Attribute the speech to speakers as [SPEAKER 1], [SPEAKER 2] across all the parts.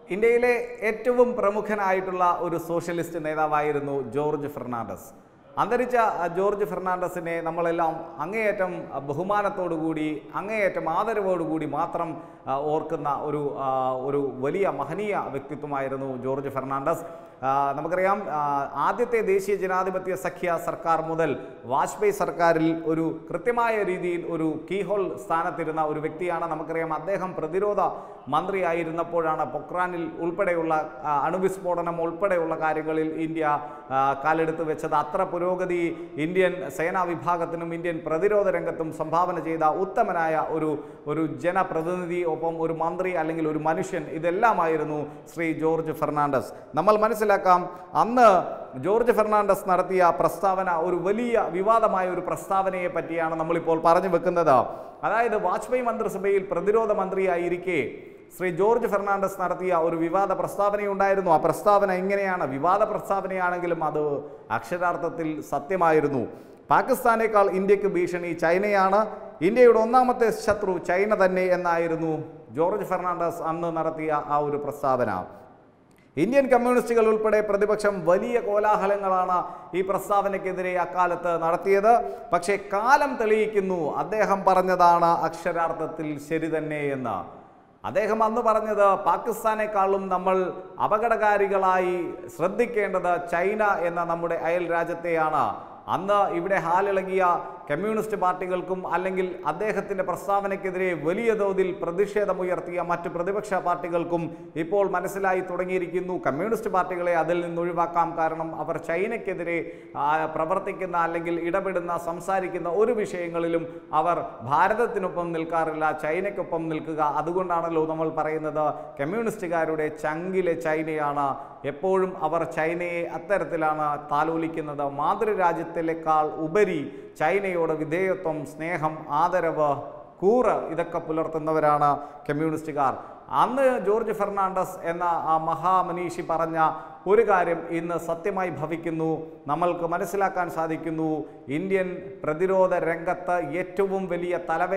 [SPEAKER 1] ഇന്ത്യയിലെ ഏറ്റവും പ്രമുഖനായിട്ടുള്ള ഒരു സോഷ്യലിസ്റ്റ് നേതാവായിരുന്നു ജോർജ് ഫെർണാണ്ടസ് അന്തരിച്ച ആ, ജോർജ് ഫെർണാണ്ടസിനെ നമ്മളെല്ലാം അങ്ങേയറ്റം ആ, ബഹുമാനത്തോടുകൂടി അങ്ങേയറ്റം ആദരവോടുകൂടി മാത്രം ആ, ഓർക്കുന്ന ഒരു ആ, ഒരു വലിയ മഹനീയ വ്യക്തിത്വമായിരുന്നു ജോർജ് ഫെർണാണ്ടസ് ആ, നമുക്കറിയാം ആ, ആദ്യത്തെ ദേശീയ ജനാധിപത്യ സഖ്യ സർക്കാർ മുതൽ വാജ്പേയി സർക്കാരിൽ ഒരു കൃത്യമായ രീതിയിൽ ഒരു കീഹോൾ സ്ഥാനത്തിരുന്ന ഒരു വ്യക്തിയാണ് നമുക്കറിയാം അദ്ദേഹം പ്രതിരോധ മന്ത്രിയായിരുന്നപ്പോഴാണ് പൊക്രാനിൽ ഉൾപ്പെടെയുള്ള ആ, അണുവിസ്ഫോടനം ഉൾപ്പെടെയുള്ള കാര്യങ്ങളിൽ ഇന്ത്യ ആ, കാലെടുത്ത് വെച്ചത് അത്ര പുരോഗതി ഇന്ത്യൻ സേനാ വിഭാഗത്തിനും ഇന്ത്യൻ പ്രതിരോധ രംഗത്തും സംഭാവന ചെയ്ത ഉത്തമനായ ഒരു ഒരു ജനപ്രതിനിധി ഒപ്പം ഒരു മന്ത്രി അല്ലെങ്കിൽ ഒരു മനുഷ്യൻ ഇതെല്ലാമായിരുന്നു ശ്രീ ജോർജ് ഫെർണാണ്ടസ് നമ്മൾ മനസ്സിലാക്കാം അന്ന് ജോർജ് ഫെർണാണ്ടസ് നടത്തിയ പ്രസ്താവന ഒരു വലിയ വിവാദമായ ഒരു പ്രസ്താവനയെ പറ്റിയാണ് നമ്മളിപ്പോൾ പറഞ്ഞു വെക്കുന്നത് അതായത് വാജ്പേയി മന്ത്രിസഭയിൽ പ്രതിരോധ മന്ത്രിയായിരിക്കെ ശ്രീ ജോർജ് ഫെർണാണ്ടസ് നടത്തിയ ഒരു വിവാദ പ്രസ്താവനയുണ്ടായിരുന്നു ആ പ്രസ്താവന ഇങ്ങനെയാണ് വിവാദ പ്രസ്താവനയാണെങ്കിലും അത് അക്ഷരാർത്ഥത്തിൽ സത്യമായിരുന്നു പാകിസ്ഥാനേക്കാൾ ഇന്ത്യക്ക് ഭീഷണി ചൈനയാണ് ഇന്ത്യയുടെ ഒന്നാമത്തെ ശത്രു ചൈന തന്നെ എന്നായിരുന്നു ജോർജ് ഫെർണാണ്ടസ് അന്ന് നടത്തിയ ആ ഒരു പ്രസ്താവന ഇന്ത്യൻ കമ്മ്യൂണിസ്റ്റുകൾ ഉൾപ്പെടെ പ്രതിപക്ഷം വലിയ കോലാഹലങ്ങളാണ് ഈ പ്രസ്താവനയ്ക്കെതിരെ അക്കാലത്ത് നടത്തിയത് പക്ഷേ കാലം തെളിയിക്കുന്നു അദ്ദേഹം പറഞ്ഞതാണ് അക്ഷരാർത്ഥത്തിൽ ശരി തന്നെ എന്ന് അദ്ദേഹം അന്ന് പറഞ്ഞത് പാകിസ്ഥാനേക്കാളും നമ്മൾ അപകടകാരികളായി ശ്രദ്ധിക്കേണ്ടത് ചൈന എന്ന നമ്മുടെ അയൽ രാജ്യത്തെയാണ് അന്ന് ഇവിടെ ഹാലിളകിയ കമ്മ്യൂണിസ്റ്റ് പാർട്ടികൾക്കും അല്ലെങ്കിൽ അദ്ദേഹത്തിൻ്റെ പ്രസ്താവനയ്ക്കെതിരെ വലിയ തോതിൽ പ്രതിഷേധമുയർത്തിയ മറ്റ് പ്രതിപക്ഷ പാർട്ടികൾക്കും ഇപ്പോൾ മനസ്സിലായി തുടങ്ങിയിരിക്കുന്നു കമ്മ്യൂണിസ്റ്റ് പാർട്ടികളെ അതിൽ നിന്ന് ഒഴിവാക്കാം കാരണം അവർ ചൈനയ്ക്കെതിരെ ആ, പ്രവർത്തിക്കുന്ന അല്ലെങ്കിൽ ഇടപെടുന്ന സംസാരിക്കുന്ന ഒരു വിഷയങ്ങളിലും അവർ ഭാരതത്തിനൊപ്പം നിൽക്കാറില്ല ചൈനയ്ക്കൊപ്പം നിൽക്കുക അതുകൊണ്ടാണല്ലോ നമ്മൾ പറയുന്നത് കമ്മ്യൂണിസ്റ്റുകാരുടെ ചങ്കിലെ ചൈനയാണ് എപ്പോഴും അവർ ചൈനയെ അത്തരത്തിലാണ് താലോലിക്കുന്നത് മാതൃരാജ്യത്തിലേക്കാൾ ഉപരി ചൈനയോട് വിധേയത്വം സ്നേഹം ആദരവ് കൂറ് ഇതൊക്കെ പുലർത്തുന്നവരാണ് കമ്മ്യൂണിസ്റ്റുകാർ അന്ന് ജോർജ് ഫെർണാണ്ടസ് എന്ന ആ മഹാമനീഷി പറഞ്ഞ ഒരു കാര്യം ഇന്ന് സത്യമായി ഭവിക്കുന്നു നമ്മൾക്ക് മനസ്സിലാക്കാൻ സാധിക്കുന്നു ഇന്ത്യൻ പ്രതിരോധ രംഗത്ത് ഏറ്റവും വലിയ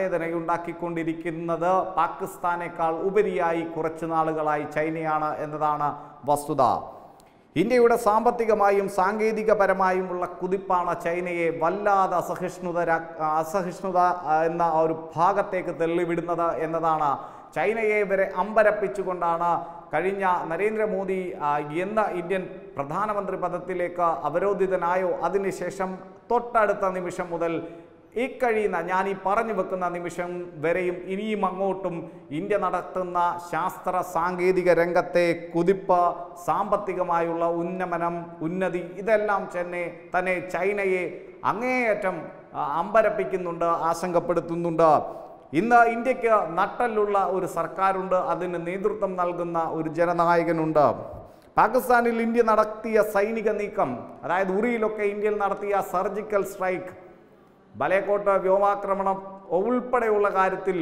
[SPEAKER 1] തലവേദനയുണ്ടാക്കിക്കൊണ്ടിരിക്കുന്നത് പാകിസ്ഥാനേക്കാൾ ഉപരിയായി കുറച്ചു നാളുകളായി ചൈനയാണ് എന്നതാണ് വസ്തുത ഇന്ത്യയുടെ സാമ്പത്തികമായും സാങ്കേതികപരമായുമുള്ള കുതിപ്പാണ് ചൈനയെ വല്ലാതെ അസഹിഷ്ണുതരാ അസഹിഷ്ണുത ആ, എന്ന ആ ഒരു ഭാഗത്തേക്ക് തള്ളിവിടുന്നത് എന്നതാണ് ചൈനയെ വരെ അമ്പരപ്പിച്ചുകൊണ്ടാണ് കഴിഞ്ഞ നരേന്ദ്രമോദി ആ, എന്ന ഇന്ത്യൻ പ്രധാനമന്ത്രി പദത്തിലേക്ക് അവരോധിതനായോ അതിനുശേഷം തൊട്ടടുത്ത നിമിഷം മുതൽ ഈ കഴിയുന്ന ഞാൻ ഈ പറഞ്ഞു വെക്കുന്ന നിമിഷം വരെയും ഇനിയും അങ്ങോട്ടും ഇന്ത്യ നടത്തുന്ന ശാസ്ത്ര സാങ്കേതിക രംഗത്തെ കുതിപ്പ് സാമ്പത്തികമായുള്ള ഉന്നമനം ഉന്നതി ഇതെല്ലാം തന്നെ തന്നെ ചൈനയെ അങ്ങേയറ്റം ആ, അമ്പരപ്പിക്കുന്നുണ്ട് ആശങ്കപ്പെടുത്തുന്നുണ്ട് ഇന്ന് ഇന്ത്യക്ക് നട്ടലുള്ള ഒരു സർക്കാരുണ്ട് അതിന് നേതൃത്വം നൽകുന്ന ഒരു ജനനായകനുണ്ട് പാകിസ്ഥാനിൽ ഇന്ത്യ നടത്തിയ സൈനിക നീക്കം അതായത് ഉറിയിലൊക്കെ ഇന്ത്യയിൽ നടത്തിയ സർജിക്കൽ സ്ട്രൈക്ക് ബലേക്കോട്ട് വ്യോമാക്രമണം ഉൾപ്പെടെയുള്ള കാര്യത്തിൽ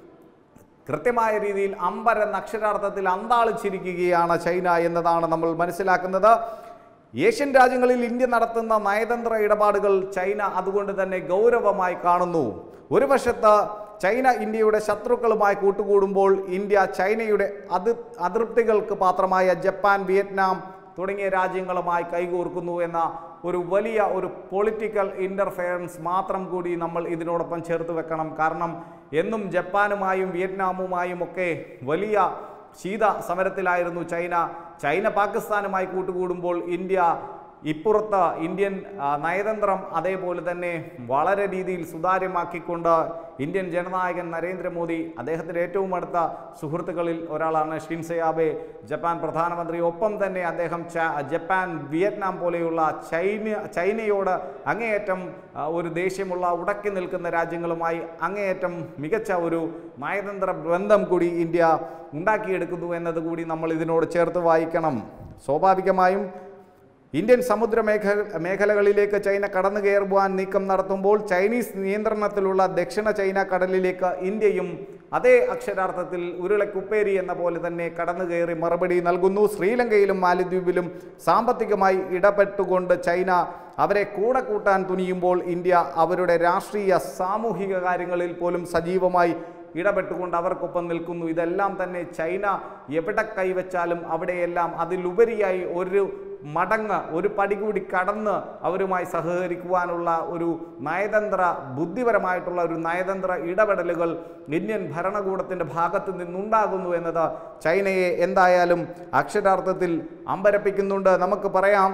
[SPEAKER 1] കൃത്യമായ രീതിയിൽ അമ്പരെന്ന അക്ഷരാർത്ഥത്തിൽ അന്താളിച്ചിരിക്കുകയാണ് ചൈന എന്നതാണ് നമ്മൾ മനസ്സിലാക്കുന്നത് ഏഷ്യൻ രാജ്യങ്ങളിൽ ഇന്ത്യ നടത്തുന്ന നയതന്ത്ര ഇടപാടുകൾ ചൈന അതുകൊണ്ട് തന്നെ ഗൗരവമായി കാണുന്നു ഒരു വശത്ത് ചൈന ഇന്ത്യയുടെ ശത്രുക്കളുമായി കൂട്ടുകൂടുമ്പോൾ ഇന്ത്യ ചൈനയുടെ അത് അതൃപ്തികൾക്ക് പാത്രമായ ജപ്പാൻ വിയറ്റ്നാം തുടങ്ങിയ രാജ്യങ്ങളുമായി കൈകോർക്കുന്നു എന്ന ഒരു വലിയ ഒരു പൊളിറ്റിക്കൽ ഇൻ്റർഫെയറൻസ് മാത്രം കൂടി നമ്മൾ ഇതിനോടൊപ്പം ചേർത്ത് വെക്കണം കാരണം എന്നും ജപ്പാനുമായും വിയറ്റ്നാമുമായും ഒക്കെ വലിയ ശീത സമരത്തിലായിരുന്നു ചൈന ചൈന പാകിസ്ഥാനുമായി കൂട്ടുകൂടുമ്പോൾ ഇന്ത്യ ഇപ്പുറത്ത് ഇന്ത്യൻ ആ, നയതന്ത്രം അതേപോലെ തന്നെ വളരെ രീതിയിൽ സുതാര്യമാക്കിക്കൊണ്ട് ഇന്ത്യൻ ജനനായകൻ നരേന്ദ്രമോദി അദ്ദേഹത്തിൻ്റെ ഏറ്റവും അടുത്ത സുഹൃത്തുക്കളിൽ ഒരാളാണ് ഷിൻസെ ആബെ ജപ്പാൻ പ്രധാനമന്ത്രി ഒപ്പം തന്നെ അദ്ദേഹം ച- ജപ്പാൻ വിയറ്റ്നാം പോലെയുള്ള ചൈന ചൈനയോട് അങ്ങേയറ്റം ആ, ഒരു ദേഷ്യമുള്ള ഉടക്കി നിൽക്കുന്ന രാജ്യങ്ങളുമായി അങ്ങേയറ്റം മികച്ച ഒരു നയതന്ത്ര ബന്ധം കൂടി ഇന്ത്യ ഉണ്ടാക്കിയെടുക്കുന്നു എന്നത് കൂടി നമ്മൾ ഇതിനോട് ചേർത്ത് വായിക്കണം സ്വാഭാവികമായും ഇന്ത്യൻ സമുദ്ര മേഖ മേഖലകളിലേക്ക് ചൈന കടന്നു കയറുവാൻ നീക്കം നടത്തുമ്പോൾ ചൈനീസ് നിയന്ത്രണത്തിലുള്ള ദക്ഷിണ ചൈന കടലിലേക്ക് ഇന്ത്യയും അതേ അക്ഷരാർത്ഥത്തിൽ ഉരുളക്കുപ്പേരി എന്ന പോലെ തന്നെ കടന്നു കയറി മറുപടി നൽകുന്നു ശ്രീലങ്കയിലും മാലദ്വീപിലും സാമ്പത്തികമായി ഇടപെട്ടുകൊണ്ട് ചൈന അവരെ കൂടെ കൂട്ടാൻ തുനിയുമ്പോൾ ഇന്ത്യ അവരുടെ രാഷ്ട്രീയ സാമൂഹിക കാര്യങ്ങളിൽ പോലും സജീവമായി ഇടപെട്ടുകൊണ്ട് അവർക്കൊപ്പം നിൽക്കുന്നു ഇതെല്ലാം തന്നെ ചൈന എവിടെ കൈവച്ചാലും അവിടെയെല്ലാം അതിലുപരിയായി ഒരു മടങ്ങ് ഒരു പടി കൂടി കടന്ന് അവരുമായി സഹകരിക്കുവാനുള്ള ഒരു നയതന്ത്ര ബുദ്ധിപരമായിട്ടുള്ള ഒരു നയതന്ത്ര ഇടപെടലുകൾ ഇന്ത്യൻ ഭരണകൂടത്തിൻ്റെ ഭാഗത്ത് നിന്നുണ്ടാകുന്നു എന്നത് ചൈനയെ എന്തായാലും അക്ഷരാർത്ഥത്തിൽ അമ്പരപ്പിക്കുന്നുണ്ട് നമുക്ക് പറയാം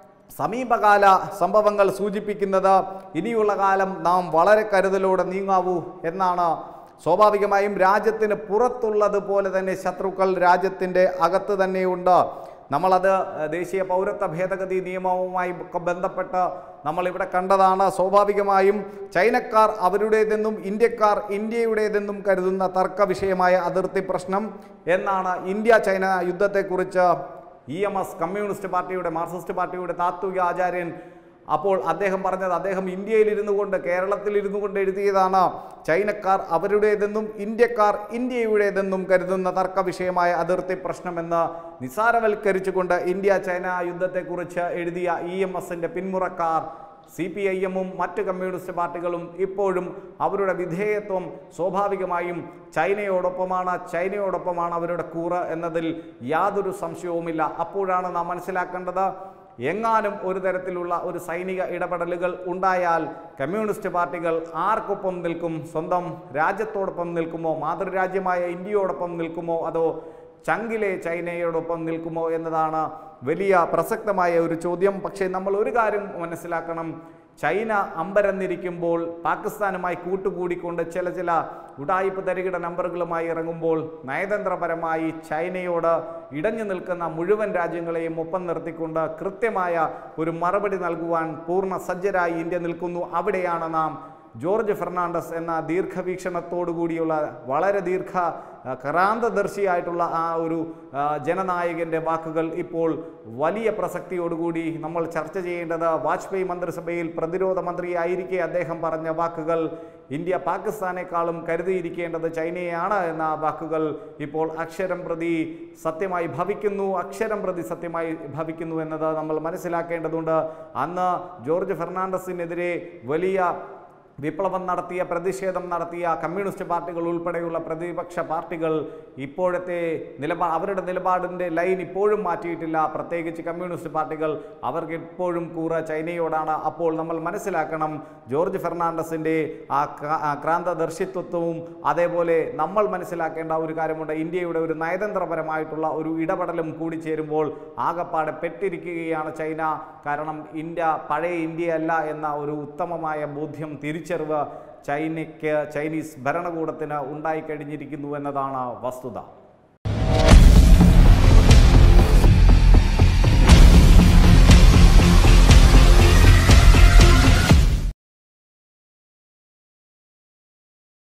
[SPEAKER 1] സമീപകാല സംഭവങ്ങൾ സൂചിപ്പിക്കുന്നത് ഇനിയുള്ള കാലം നാം വളരെ കരുതലോടെ നീങ്ങാവൂ എന്നാണ് സ്വാഭാവികമായും രാജ്യത്തിന് പുറത്തുള്ളതുപോലെ തന്നെ ശത്രുക്കൾ രാജ്യത്തിൻ്റെ അകത്ത് തന്നെയുണ്ട് നമ്മളത് ദേശീയ പൗരത്വ ഭേദഗതി നിയമവുമായി ഒക്കെ ബന്ധപ്പെട്ട് നമ്മളിവിടെ കണ്ടതാണ് സ്വാഭാവികമായും ചൈനക്കാർ അവരുടേതെന്നും ഇന്ത്യക്കാർ ഇന്ത്യയുടേതെന്നും കരുതുന്ന തർക്ക വിഷയമായ അതിർത്തി പ്രശ്നം എന്നാണ് ഇന്ത്യ ചൈന യുദ്ധത്തെക്കുറിച്ച് ഇ എം എസ് കമ്മ്യൂണിസ്റ്റ് പാർട്ടിയുടെ മാർക്സിസ്റ്റ് പാർട്ടിയുടെ താത്വിക ആചാര്യൻ അപ്പോൾ അദ്ദേഹം പറഞ്ഞത് അദ്ദേഹം ഇന്ത്യയിൽ ഇരുന്നു കൊണ്ട് കേരളത്തിൽ ഇരുന്നു കൊണ്ട് എഴുതിയതാണ് ചൈനക്കാർ അവരുടേതെന്നും ഇന്ത്യക്കാർ ഇന്ത്യയുടേതെന്നും കരുതുന്ന തർക്ക വിഷയമായ അതിർത്തി പ്രശ്നമെന്ന് നിസാരവൽക്കരിച്ചുകൊണ്ട് ഇന്ത്യ ചൈന യുദ്ധത്തെക്കുറിച്ച് എഴുതിയ ഇ എം എസിൻ്റെ പിന്മുറക്കാർ സി പി ഐ എമ്മും മറ്റ് കമ്മ്യൂണിസ്റ്റ് പാർട്ടികളും ഇപ്പോഴും അവരുടെ വിധേയത്വം സ്വാഭാവികമായും ചൈനയോടൊപ്പമാണ് ചൈനയോടൊപ്പമാണ് അവരുടെ കൂറ് എന്നതിൽ യാതൊരു സംശയവുമില്ല അപ്പോഴാണ് നാം മനസ്സിലാക്കേണ്ടത് എങ്ങാനും ഒരു തരത്തിലുള്ള ഒരു സൈനിക ഇടപെടലുകൾ ഉണ്ടായാൽ കമ്മ്യൂണിസ്റ്റ് പാർട്ടികൾ ആർക്കൊപ്പം നിൽക്കും സ്വന്തം രാജ്യത്തോടൊപ്പം നിൽക്കുമോ മാതൃരാജ്യമായ ഇന്ത്യയോടൊപ്പം നിൽക്കുമോ അതോ ചങ്കിലെ ചൈനയോടൊപ്പം നിൽക്കുമോ എന്നതാണ് വലിയ പ്രസക്തമായ ഒരു ചോദ്യം പക്ഷേ നമ്മൾ ഒരു കാര്യം മനസ്സിലാക്കണം ചൈന അമ്പരന്നിരിക്കുമ്പോൾ പാകിസ്ഥാനുമായി കൂട്ടുകൂടിക്കൊണ്ട് ചില ചില ഉടായിപ്പ് തരികിട നമ്പറുകളുമായി ഇറങ്ങുമ്പോൾ നയതന്ത്രപരമായി ചൈനയോട് ഇടഞ്ഞു നിൽക്കുന്ന മുഴുവൻ രാജ്യങ്ങളെയും ഒപ്പം നിർത്തിക്കൊണ്ട് കൃത്യമായ ഒരു മറുപടി നൽകുവാൻ പൂർണ്ണ സജ്ജരായി ഇന്ത്യ നിൽക്കുന്നു അവിടെയാണ് നാം ജോർജ് ഫെർണാണ്ടസ് എന്ന ദീർഘവീക്ഷണത്തോടു കൂടിയുള്ള വളരെ ദീർഘ ആ, ക്രാന്തദർശിയായിട്ടുള്ള ആ ഒരു ആ, ജനനായകൻ്റെ വാക്കുകൾ ഇപ്പോൾ വലിയ പ്രസക്തിയോടുകൂടി നമ്മൾ ചർച്ച ചെയ്യേണ്ടത് വാജ്പേയി മന്ത്രിസഭയിൽ പ്രതിരോധ മന്ത്രിയായിരിക്കെ അദ്ദേഹം പറഞ്ഞ വാക്കുകൾ ഇന്ത്യ പാകിസ്ഥാനേക്കാളും കരുതിയിരിക്കേണ്ടത് ചൈനയാണ് എന്ന വാക്കുകൾ ഇപ്പോൾ അക്ഷരം പ്രതി സത്യമായി ഭവിക്കുന്നു അക്ഷരം പ്രതി സത്യമായി ഭവിക്കുന്നു എന്നത് നമ്മൾ മനസ്സിലാക്കേണ്ടതുണ്ട് അന്ന് ജോർജ് ഫെർണാണ്ടസിനെതിരെ വലിയ വിപ്ലവം നടത്തിയ പ്രതിഷേധം നടത്തിയ കമ്മ്യൂണിസ്റ്റ് പാർട്ടികൾ ഉൾപ്പെടെയുള്ള പ്രതിപക്ഷ പാർട്ടികൾ ഇപ്പോഴത്തെ നിലപാട് അവരുടെ നിലപാടിൻ്റെ ലൈൻ ഇപ്പോഴും മാറ്റിയിട്ടില്ല പ്രത്യേകിച്ച് കമ്മ്യൂണിസ്റ്റ് പാർട്ടികൾ അവർക്ക് ഇപ്പോഴും കൂറ ചൈനയോടാണ് അപ്പോൾ നമ്മൾ മനസ്സിലാക്കണം ജോർജ് ഫെർണാണ്ടസിൻ്റെ ആ ക്രാ- ആ ക്രാന്തദർശിത്വവും അതേപോലെ നമ്മൾ മനസ്സിലാക്കേണ്ട ഒരു കാര്യമുണ്ട് ഇന്ത്യയുടെ ഒരു നയതന്ത്രപരമായിട്ടുള്ള ഒരു ഇടപെടലും കൂടി ചേരുമ്പോൾ ആകപ്പാടെ പെട്ടിരിക്കുകയാണ് ചൈന കാരണം ഇന്ത്യ പഴയ ഇന്ത്യയല്ല എന്ന ഒരു ഉത്തമമായ ബോധ്യം തിരിച്ചറിവ് ചൈനയ്ക്ക് ചൈനീസ് ഭരണകൂടത്തിന് ഉണ്ടായിക്കഴിഞ്ഞിരിക്കുന്നു എന്നതാണ് വസ്തുത